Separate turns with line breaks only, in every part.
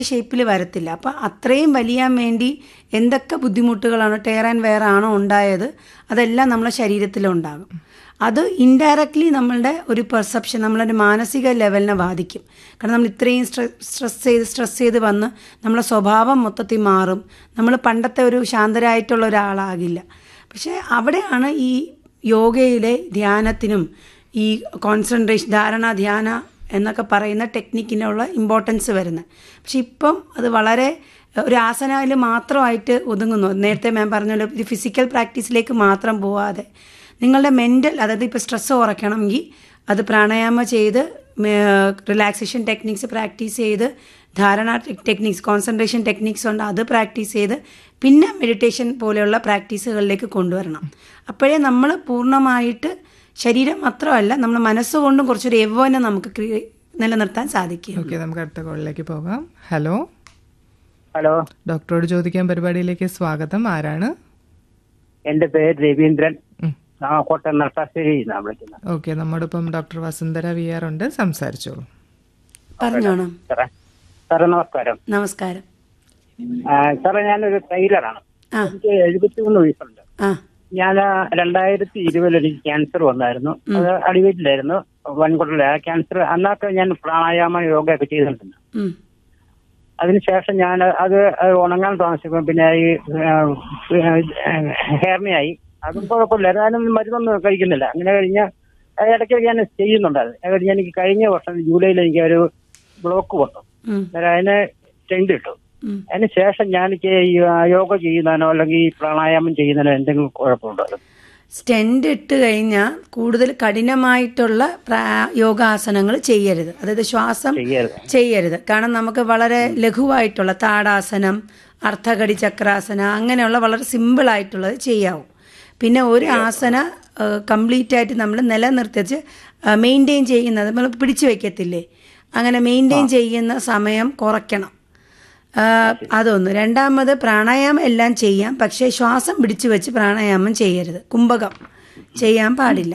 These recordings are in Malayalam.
ഷേപ്പിൽ വരത്തില്ല അപ്പം അത്രയും വലിയാൻ വേണ്ടി എന്തൊക്കെ ബുദ്ധിമുട്ടുകളാണ് ടയർ ആൻഡ് വെയർ ആണോ ഉണ്ടായത് അതെല്ലാം നമ്മളെ ശരീരത്തിലുണ്ടാകും അത് ഇൻഡയറക്ട്ലി നമ്മളുടെ ഒരു പെർസെപ്ഷൻ നമ്മളുടെ മാനസിക ലെവലിനെ ബാധിക്കും കാരണം നമ്മൾ ഇത്രയും സ്ട്രെസ് ചെയ്ത് സ്ട്രെസ് ചെയ്ത് വന്ന് നമ്മളെ സ്വഭാവം മൊത്തത്തിൽ മാറും നമ്മൾ പണ്ടത്തെ ഒരു ശാന്തരായിട്ടുള്ള ഒരാളാകില്ല പക്ഷേ അവിടെയാണ് ഈ യോഗയിലെ ധ്യാനത്തിനും ഈ കോൺസെൻട്രേഷൻ ധാരണ ധ്യാന എന്നൊക്കെ പറയുന്ന ടെക്നിക്കിനുള്ള ഇമ്പോർട്ടൻസ് വരുന്നത് പക്ഷെ ഇപ്പം അത് വളരെ ഒരു ആസനയിൽ മാത്രമായിട്ട് ഒതുങ്ങുന്നു നേരത്തെ മാം പറഞ്ഞല്ലോ ഇത് ഫിസിക്കൽ പ്രാക്ടീസിലേക്ക് മാത്രം പോവാതെ നിങ്ങളുടെ മെൻ്റൽ അതായത് ഇപ്പോൾ സ്ട്രെസ്സ് കുറയ്ക്കണമെങ്കിൽ അത് പ്രാണായാമം ചെയ്ത് റിലാക്സേഷൻ ടെക്നിക്സ് പ്രാക്ടീസ് ചെയ്ത് ധാരണ ടെക്നിക്സ് കോൺസെൻട്രേഷൻ ടെക്നിക്സ് ഉണ്ട് അത് പ്രാക്ടീസ് ചെയ്ത് പിന്നെ മെഡിറ്റേഷൻ പോലെയുള്ള പ്രാക്ടീസുകളിലേക്ക് കൊണ്ടുവരണം അപ്പോഴേ നമ്മൾ പൂർണ്ണമായിട്ട് ശരീരം മാത്രമല്ല നമ്മുടെ മനസ്സുകൊണ്ടും കുറച്ചൊരു യൗവനം നമുക്ക് ക്രിയ- നിലനിർത്താൻ സാധിക്കും
ഓക്കെ നമുക്ക് അടുത്ത കോളിലേക്ക് പോകാം ഹലോ
ഹലോ
ഡോക്ടറോട് ചോദിക്കാൻ പരിപാടിയിലേക്ക് സ്വാഗതം ആരാണ്
എന്റെ പേര് രവീന്ദ്രൻ
ഉം.
ആ കോട്ടയം നർത്താശ്ശേരി നിന്നാണ് വിളിക്കുന്നത്
ഓക്കെ നമ്മോടൊപ്പം ഡോക്ടർ വസുന്ധര വി ആർ ഉണ്ട് സംസാരിച്ചോളൂ
പറഞ്ഞോണം
സാറേ സാറേ നമസ്കാരം
നമസ്കാരം
ആ, സാറേ ഞാനൊരു ടൈലറാണ്
ആ
എനിക്ക് എഴുപത്തിമൂന്ന് വയസ്സുണ്ട്
ആ
ഞാൻ രണ്ടായിരത്തി ഇരുപതിൽ എനിക്ക് ക്യാൻസർ വന്നായിരുന്നു അത് അടിവീട്ടിലായിരുന്നു വൻകുടല ക്യാൻസർ അന്നൊക്കെ ഞാൻ പ്രാണായാമ യോഗ ഒക്കെ ചെയ്തിട്ടുണ്ട്
ഉം.
അതിനുശേഷം ഞാൻ അത് ഉണങ്ങാൻ താമസിക്കും പിന്നെ ഈ ഹെയർമിയായി അതും കുഴപ്പമില്ല ഞാനൊന്നും മരുന്നൊന്നും കഴിക്കുന്നില്ല അങ്ങനെ കഴിഞ്ഞ ഇടയ്ക്ക് ഞാൻ ചെയ്യുന്നുണ്ട് അത് അത് കഴിഞ്ഞ് എനിക്ക് കഴിഞ്ഞ വർഷം ജൂലൈയിൽ എനിക്ക് ഒരു ബ്ലോക്ക് വന്നു
ഉം.
അന്നേരം അതിന് ടെൻഡ് കിട്ടും
ഉം.
അതിന് ശേഷം ഞാൻ എനിക്ക് ഈ യോഗ ചെയ്യുന്നതിനോ അല്ലെങ്കിൽ ഈ പ്രാണായാമം ചെയ്യുന്നതിനോ എന്തെങ്കിലും കുഴപ്പമുണ്ടോ അത്?
സ്റ്റെൻഡ് ഇട്ട് കഴിഞ്ഞാൽ കൂടുതൽ കഠിനമായിട്ടുള്ള പ്രാ- യോഗാസനങ്ങൾ ചെയ്യരുത് അതായത് ശ്വാസം
ചെയ്യരുത്
ചെയ്യരുത് കാരണം നമുക്ക് വളരെ ലഘുവായിട്ടുള്ള താടാസനം അർത്ഥകടി ചക്രാസന അങ്ങനെയുള്ള വളരെ സിമ്പിൾ ആയിട്ടുള്ളത് ചെയ്യാവും പിന്നെ ഒരു ആസന കംപ്ലീറ്റ് ആയിട്ട് നമ്മൾ നിലനിർത്തിച്ച് മെയിൻറ്റെയിൻ ചെയ്യുന്നത് നമ്മൾ പിടിച്ചു വയ്ക്കത്തില്ലേ അങ്ങനെ മെയിൻറ്റെയിൻ ചെയ്യുന്ന സമയം കുറയ്ക്കണം ആ, അതൊന്ന് രണ്ടാമത് പ്രാണായാമം എല്ലാം ചെയ്യാം പക്ഷേ ശ്വാസം പിടിച്ചു വെച്ച് പ്രാണായാമം ചെയ്യരുത് കുംഭകം ചെയ്യാൻ പാടില്ല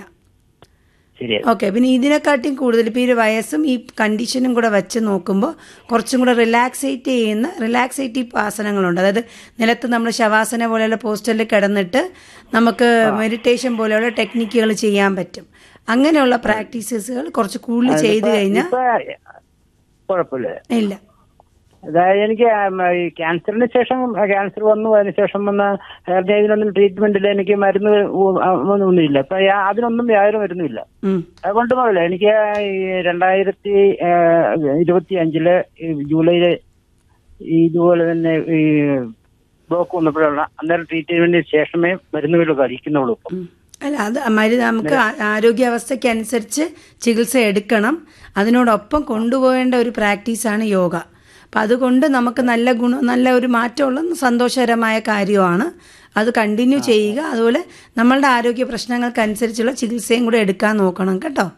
ശരി
ഓക്കെ പിന്നെ ഇതിനെക്കാട്ടിയും കൂടുതൽ ഇപ്പോൾ ഈ ഒരു വയസ്സും ഈ കണ്ടീഷനും കൂടെ വെച്ച് നോക്കുമ്പോൾ കുറച്ചും കൂടെ റിലാക്സേറ്റ് ചെയ്യുന്ന റിലാക്സേറ്റീവ് ആസനങ്ങളുണ്ട് അതായത് നിലത്ത് നമ്മൾ ശവാസന പോലെയുള്ള പോസ്റ്ററിൽ കിടന്നിട്ട് നമുക്ക് മെഡിറ്റേഷൻ പോലെയുള്ള ടെക്നിക്കുകൾ ചെയ്യാൻ പറ്റും അങ്ങനെയുള്ള പ്രാക്ടീസസുകൾ കുറച്ച് കൂടുതൽ ചെയ്ത് കഴിഞ്ഞാൽ
ഇപ്പൊ കുഴപ്പമില്ല
ഇല്ല
അതായത് എനിക്ക് ഉം, ഈ ക്യാൻസറിന് ശേഷം ക്യാൻസർ വന്നു അതിന് ശേഷം വന്ന ഹെയർ ഇതിനൊന്നും ട്രീറ്റ്മെന്റിൽ എനിക്ക് മരുന്ന് ഉ- ആ, ഒന്നുമില്ല ഇപ്പൊ യാ- അതിനൊന്നും യാതൊരു മരുന്നുമില്ല
ഉം.
അതുകൊണ്ട് പോകില്ല എനിക്ക് ഈ രണ്ടായിരത്തി ഇരുപത്തി അഞ്ചില് ഈ ജൂലൈയില് ഈ ഇതുപോലെ തന്നെ ഈ ബ്ലോക്ക് വന്നപ്പോഴുള്ള അന്നേരം ട്രീറ്റ്മെന്റിന് ശേഷമേ മരുന്നുകൾ കഴിക്കുന്നുള്ളൂ ഇപ്പം
ഉം. അല്ല അത് മരുന്ന് നമുക്ക് ആ- ആരോഗ്യാവസ്ഥയ്ക്ക് അനുസരിച്ച് ചികിത്സ എടുക്കണം അതിനോടൊപ്പം കൊണ്ടുപോകേണ്ട ഒരു പ്രാക്ടീസാണ് യോഗ അപ്പം അതുകൊണ്ട് നമുക്ക് നല്ല ഗുണം നല്ല ഒരു മാറ്റമുള്ള സന്തോഷകരമായ കാര്യമാണ് അത് കണ്ടിന്യൂ ചെയ്യുക അതുപോലെ നമ്മളുടെ ആരോഗ്യ പ്രശ്നങ്ങൾക്കനുസരിച്ചുള്ള ചികിത്സയും കൂടെ എടുക്കാൻ നോക്കണം കേട്ടോ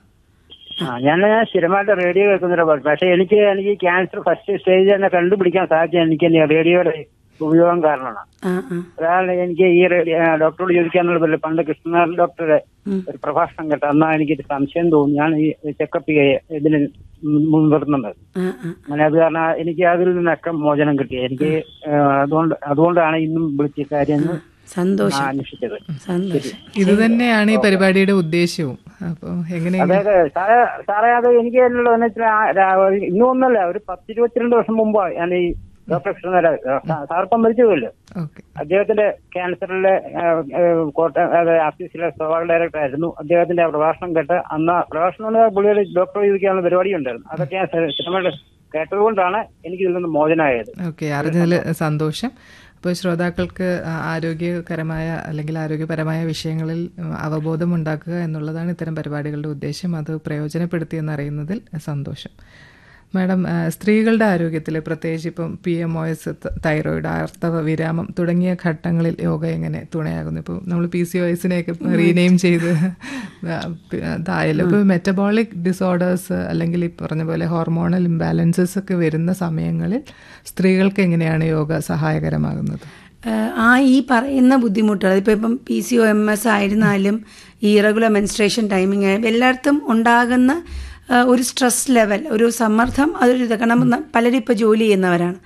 ആ ഞാൻ സ്ഥിരമായിട്ട് റേഡിയോ കേൾക്കുന്നൊരു പക്ഷെ എനിക്ക് എനിക്ക് ക്യാൻസർ ഫസ്റ്റ് സ്റ്റേജ് തന്നെ കണ്ടുപിടിക്കാൻ സാധിച്ചത് എനിക്ക് റേഡിയോയുടെ ഉപയോഗം കാരണമാണ്
ആ ആ
അതാണ് എനിക്ക് ഈ റേഡിയോ ഡോക്ടറോട് ചോദിക്കാനുള്ള പോലെ പണ്ട് കൃഷ്ണനാഥ് ഡോക്ടറെ
ഉം.
ഒരു പ്രഭാഷണം കേട്ടോ അന്നാ എനിക്കൊരു സംശയം തോന്നി ഞാൻ ഈ ചെക്കപ്പ് ഇതിന് മുൻനിർത്തുന്നത്
ആ ആ
അങ്ങനെ അത് കാരണം എനിക്ക് അതിൽ നിന്നൊക്കെ മോചനം കിട്ടി എനിക്ക് ആ, അതുകൊണ്ട് അതുകൊണ്ടാണ് ഇന്നും വിളിച്ച കാര്യം ഒന്ന്
സന്തോഷം
അന്വേഷിച്ചത്
സന്തോഷം
ഇത് തന്നെയാണ് ഈ പരിപാടിയുടെ ഉദ്ദേശവും അപ്പോൾ എങ്ങനെയാണ്
അതെ അതെ സാറേ സാറേ അത് എനിക്ക് എന്നുള്ള ഇന്നും ഒന്നല്ല ഒരു പത്തിരുപത്തിരണ്ട് വർഷം മുമ്പാണ് ഞാൻ ഈ ഡോക്ടർ കൃഷ്ണനാഥ് സാർപ്പം മരിച്ചുപോയല്ലോ
ഓക്കെ
അദ്ദേഹത്തിന്റെ ക്യാൻസറിലെ കോട്ടയം ആഫീസിലെ സോവാൾ ഡയറക്ടർ ആയിരുന്നു അദ്ദേഹത്തിന്റെ ആ പ്രഭാഷണം കേട്ട് അന്ന് ആ പ്രഭാഷണം പുള്ളിയുടെ ഡോക്ടർ ചോദിക്കാനുള്ള പരിപാടി ഉണ്ടായിരുന്നു അതൊക്കെ ഞാൻ സ്ഥിരമായിട്ട് കേട്ടതുകൊണ്ടാണ് എനിക്ക് ഇതിൽ നിന്ന് മോചനമായത്
ഓക്കെ അറിഞ്ഞതിൽ സന്തോഷം അപ്പോൾ ശ്രോതാക്കൾക്ക് ആ- ആരോഗ്യകരമായ അല്ലെങ്കിൽ ആരോഗ്യപരമായ വിഷയങ്ങളിൽ ഉം, അവബോധം ഉണ്ടാക്കുക എന്നുള്ളതാണ് ഇത്തരം പരിപാടികളുടെ ഉദ്ദേശം അത് പ്രയോജനപ്പെടുത്തി എന്നറിയുന്നതിൽ സന്തോഷം മാഡം ആ, സ്ത്രീകളുടെ ആരോഗ്യത്തിൽ പ്രത്യേകിച്ച് ഇപ്പം P M O S thyroid ആർത്തവ വിരാമം തുടങ്ങിയ ഘട്ടങ്ങളിൽ യോഗ എങ്ങനെ തുണയാകുന്നു ഇപ്പോൾ നമ്മൾ പി സി ഒ എസിനെയൊക്കെ റീനെയിം ചെയ്ത് ആ, പി- അതായല്ലോ ഇപ്പോൾ മെറ്റബോളിക് ഡിസോർഡേഴ്സ് അല്ലെങ്കിൽ ഈ പറഞ്ഞ പോലെ ഹോർമോണൽ ഇംബാലൻസസ് ഒക്കെ വരുന്ന സമയങ്ങളിൽ സ്ത്രീകൾക്ക് എങ്ങനെയാണ് യോഗ സഹായകരമാകുന്നത്
ഏഹ് ആ ഈ പറയുന്ന ബുദ്ധിമുട്ടുകൾ ഇപ്പോൾ ഇപ്പം P C O M S ആയിരുന്നാലും ഈ ഇറഗുലർ മെൻസ്ട്രേഷൻ ടൈമിംഗ് ആയാലും എല്ലായിടത്തും ഉണ്ടാകുന്ന ആ, ഒരു സ്ട്രെസ് ലെവൽ ഒരു സമ്മർദ്ദം അതൊരു ഇത് കാരണം ന- പലരും ഇപ്പോൾ ജോലി ചെയ്യുന്നവരാണ്